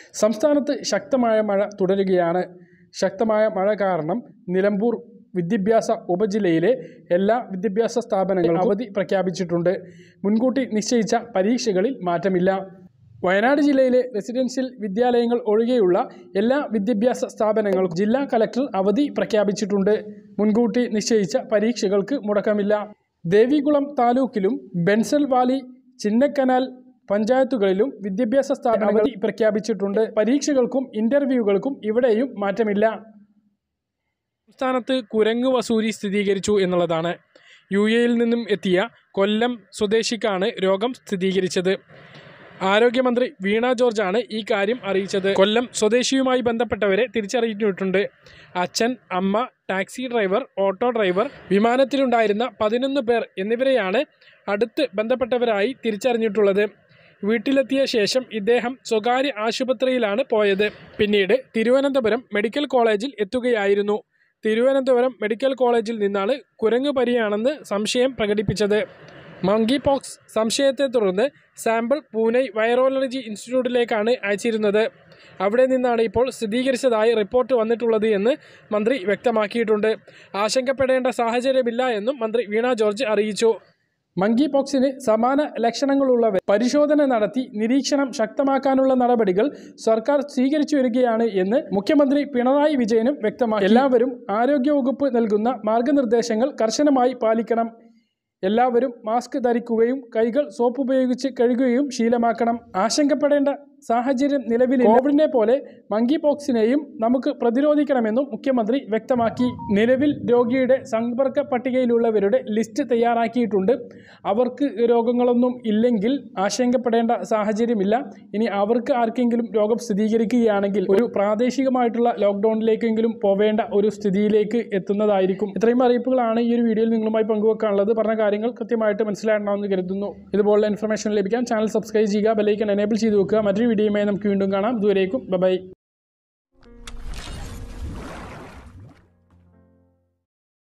സംസ്ഥാനത്ത് ശക്തമായ മഴ തുടരുകയാണ് ശക്തമായ മഴ കാരണം നിലമ്പൂർ വിദ്യാഭ്യാസ ഉപജില്ലയിലെ എല്ലാ വിദ്യാഭ്യാസ സ്ഥാപനങ്ങളും അവധി പ്രഖ്യാപിച്ചിട്ടുണ്ട് മുൻകൂട്ടി നിശ്ചയിച്ച പരീക്ഷകളിൽ മാറ്റമില്ല വയനാട് ജില്ലയിലെ റെസിഡൻഷ്യൽ വിദ്യാലയങ്ങൾ ഒഴികെയുള്ള എല്ലാ വിദ്യാഭ്യാസ സ്ഥാപനങ്ങൾക്കും ജില്ലാ കലക്ടർ അവധി പ്രഖ്യാപിച്ചിട്ടുണ്ട് മുൻകൂട്ടി നിശ്ചയിച്ച പരീക്ഷകൾക്ക് മുടക്കമില്ല ദേവികുളം താലൂക്കിലും ബെൻസൽ വാലി ചിന്നക്കനാൽ പഞ്ചായത്തുകളിലും വിദ്യാഭ്യാസ സ്ഥാപനങ്ങൾ അവധി പ്രഖ്യാപിച്ചിട്ടുണ്ട് പരീക്ഷകൾക്കും ഇന്റർവ്യൂകൾക്കും ഇവിടെയും മാറ്റമില്ല സംസ്ഥാനത്ത് കുരങ്ങ് വസൂരി സ്ഥിരീകരിച്ചു എന്നുള്ളതാണ് യു എയിൽ നിന്നും എത്തിയ കൊല്ലം സ്വദേശിക്കാണ് രോഗം സ്ഥിരീകരിച്ചത് ആരോഗ്യമന്ത്രി വീണ ജോർജാണ് ഈ കാര്യം അറിയിച്ചത് കൊല്ലം സ്വദേശിയുമായി ബന്ധപ്പെട്ടവരെ തിരിച്ചറിഞ്ഞിട്ടുണ്ട് അച്ഛൻ അമ്മ ടാക്സി ഡ്രൈവർ ഓട്ടോ ഡ്രൈവർ വിമാനത്തിലുണ്ടായിരുന്ന പതിനൊന്ന് പേർ എന്നിവരെയാണ് അടുത്ത് ബന്ധപ്പെട്ടവരായി തിരിച്ചറിഞ്ഞിട്ടുള്ളത് വീട്ടിലെത്തിയ ശേഷം ഇദ്ദേഹം സ്വകാര്യ ആശുപത്രിയിലാണ് പോയത് പിന്നീട് തിരുവനന്തപുരം മെഡിക്കൽ കോളേജിൽ എത്തുകയായിരുന്നു തിരുവനന്തപുരം മെഡിക്കൽ കോളേജിൽ നിന്നാണ് കുരങ്ങ് പരിയാണെന്ന് സംശയം പ്രകടിപ്പിച്ചത് മങ്കി പോക്സ് സംശയത്തെ തുടർന്ന് സാമ്പിൾ പൂനെ വൈറോളജി ഇൻസ്റ്റിറ്റ്യൂട്ടിലേക്കാണ് അയച്ചിരുന്നത് അവിടെ നിന്നാണ് ഇപ്പോൾ സ്ഥിരീകരിച്ചതായി റിപ്പോർട്ട് വന്നിട്ടുള്ളത് എന്ന് മന്ത്രി വ്യക്തമാക്കിയിട്ടുണ്ട് ആശങ്കപ്പെടേണ്ട സാഹചര്യമില്ല എന്നും മന്ത്രി വീണ ജോർജ് അറിയിച്ചു മങ്കി പോക്സിന് സമാന ലക്ഷണങ്ങളുള്ളവർ പരിശോധന നടത്തി നിരീക്ഷണം ശക്തമാക്കാനുള്ള നടപടികൾ സർക്കാർ സ്വീകരിച്ചു വരികയാണ് എന്ന് മുഖ്യമന്ത്രി പിണറായി വിജയനും വ്യക്തമാക്കി എല്ലാവരും ആരോഗ്യവകുപ്പ് നൽകുന്ന മാർഗനിർദ്ദേശങ്ങൾ കർശനമായി പാലിക്കണം എല്ലാവരും മാസ്ക് ധരിക്കുകയും കൈകൾ സോപ്പ് ഉപയോഗിച്ച് കഴുകുകയും ശീലമാക്കണം ആശങ്കപ്പെടേണ്ട സാഹചര്യം നിലവിൽ കോവിഡിനെ പോലെ മങ്കി പോക്സിനെയും നമുക്ക് പ്രതിരോധിക്കണമെന്നും മുഖ്യമന്ത്രി വ്യക്തമാക്കി നിലവിൽ രോഗിയുടെ സമ്പർക്ക പട്ടികയിലുള്ളവരുടെ ലിസ്റ്റ് തയ്യാറാക്കിയിട്ടുണ്ട് അവർക്ക് രോഗങ്ങളൊന്നും ഇല്ലെങ്കിൽ ആശങ്കപ്പെടേണ്ട സാഹചര്യമില്ല ഇനി അവർക്ക് ആർക്കെങ്കിലും രോഗം സ്ഥിരീകരിക്കുകയാണെങ്കിൽ ഒരു പ്രാദേശികമായിട്ടുള്ള ലോക്ക്ഡൗണിലേക്കെങ്കിലും പോവേണ്ട ഒരു സ്ഥിതിയിലേക്ക് എത്തുന്നതായിരിക്കും ഇത്രയും അറിയിപ്പുകളാണ് ഈ ഒരു വീഡിയോയിൽ നിങ്ങളുമായി പങ്കുവെക്കാനുള്ളത് പറഞ്ഞ കാര്യങ്ങൾ കൃത്യമായിട്ട് മനസ്സിലാക്കണമെന്ന് കരുതുന്നു ഇതുപോലുള്ള ഇൻഫർമേഷൻ ലഭിക്കാൻ ചാനൽ സബ്സ്ക്രൈബ് ചെയ്യുക ബെലൈക്കൻ എനേബിൾ ചെയ്ത് വെക്കുക മറ്റൊരു വീഡിയോയുമായി നമുക്ക് വീണ്ടും കാണാം ദൂരേക്കും ബൈ